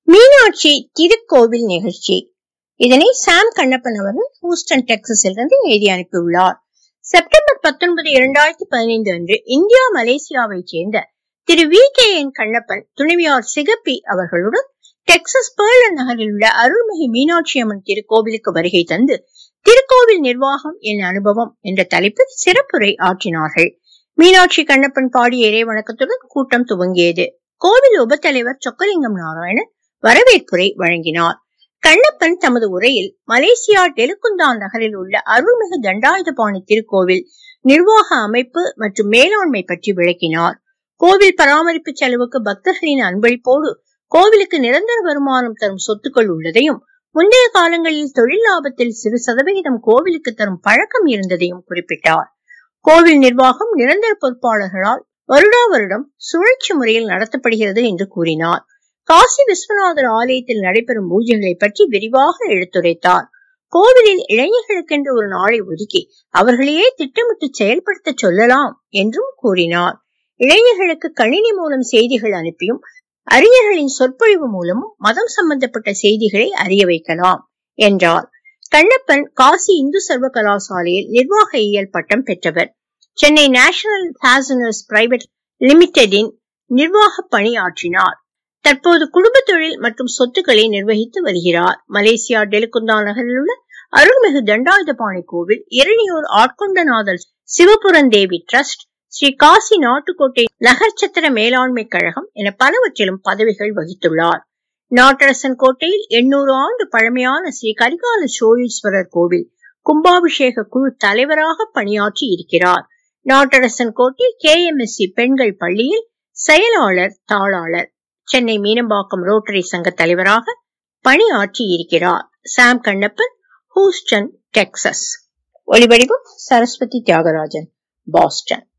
மீனாட்சி திருக்கோவில் நிகழ்ச்சி இதனை சாம் கண்ணப்பன் அவர்கள் ஹூஸ்டன் டெக்சஸில் இருந்து எழுதி அனுப்பியுள்ளார் செப்டம்பர் பத்தொன்பது இரண்டாயிரத்தி பதினைந்து அன்று இந்தியா மலேசியாவை சேர்ந்த திரு வி கே என் கண்ணப்பன் துணைவியார் சிகப்பி அவர்களுடன் டெக்சஸ் பேர்லன் நகரில் உள்ள அருள்மிகு மீனாட்சி அம்மன் திருக்கோவிலுக்கு வருகை தந்து திருக்கோவில் நிர்வாகம் என் அனுபவம் என்ற தலைப்பில் சிறப்புரை ஆற்றினார்கள் மீனாட்சி கண்ணப்பன் பாடிய இறை வணக்கத்துடன் கூட்டம் துவங்கியது கோவில் உபத்தலைவர் சொக்கலிங்கம் நாராயணன் வரவேற்புரை வழங்கினார் கண்ணப்பன் தமது உரையில் மலேசியா டெலுக்குந்தான் நகரில் உள்ள அருள்மிகு தண்டாயுதபாணி திருக்கோவில் நிர்வாக அமைப்பு மற்றும் மேலாண்மை பற்றி விளக்கினார் கோவில் பராமரிப்பு செலவுக்கு பக்தர்களின் அன்பளிப்போடு கோவிலுக்கு நிரந்தர வருமானம் தரும் சொத்துக்கள் உள்ளதையும் முந்தைய காலங்களில் தொழில் லாபத்தில் சிறு சதவிகிதம் கோவிலுக்கு தரும் பழக்கம் இருந்ததையும் குறிப்பிட்டார் கோவில் நிர்வாகம் நிரந்தர பொறுப்பாளர்களால் வருடா வருடம் சுழற்சி முறையில் நடத்தப்படுகிறது என்று கூறினார் காசி விஸ்வநாதர் ஆலயத்தில் நடைபெறும் பூஜைகளை பற்றி விரிவாக எடுத்துரைத்தார் கோவிலில் இளைஞர்களுக்கென்று ஒரு நாளை ஒதுக்கி அவர்களையே திட்டமிட்டு செயல்படுத்த சொல்லலாம் என்றும் கூறினார் இளைஞர்களுக்கு கணினி மூலம் செய்திகள் அனுப்பியும் அறிஞர்களின் சொற்பொழிவு மூலமும் மதம் சம்பந்தப்பட்ட செய்திகளை அறிய வைக்கலாம் என்றார் கண்ணப்பன் காசி இந்து சர்வ கலாசாலையில் நிர்வாக இயல் பட்டம் பெற்றவர் சென்னை நேஷனல் ஃபேஷனர்ஸ் பிரைவேட் லிமிடெடின் நிர்வாக பணியாற்றினார் தற்போது குடும்ப தொழில் மற்றும் சொத்துக்களை நிர்வகித்து வருகிறார் மலேசியா டெலுக்குந்தா நகரில் உள்ள அருள்மிகு தண்டாயுதபாணி கோவில் இரணியூர் ஆட்கொண்டநாதர் சிவபுரந்தேவி டிரஸ்ட் ஸ்ரீ காசி நாட்டுக்கோட்டை நகர்ச்சத்திர மேலாண்மை கழகம் என பலவற்றிலும் பதவிகள் வகித்துள்ளார் நாட்டரசன் கோட்டையில் எண்ணூறு ஆண்டு பழமையான ஸ்ரீ கரிகால சோழீஸ்வரர் கோவில் கும்பாபிஷேக குழு தலைவராக பணியாற்றி இருக்கிறார் நாட்டரசன் கோட்டில் கே எம் எஸ் சி பெண்கள் பள்ளியில் செயலாளர் தாளாளர் சென்னை மீனம்பாக்கம் ரோட்டரி சங்க தலைவராக பணியாற்றி இருக்கிறார் சாம் கண்ணப்பன் ஹூஸ்டன் டெக்சஸ் ஒளிவடிவம் சரஸ்வதி தியாகராஜன் பாஸ்டன்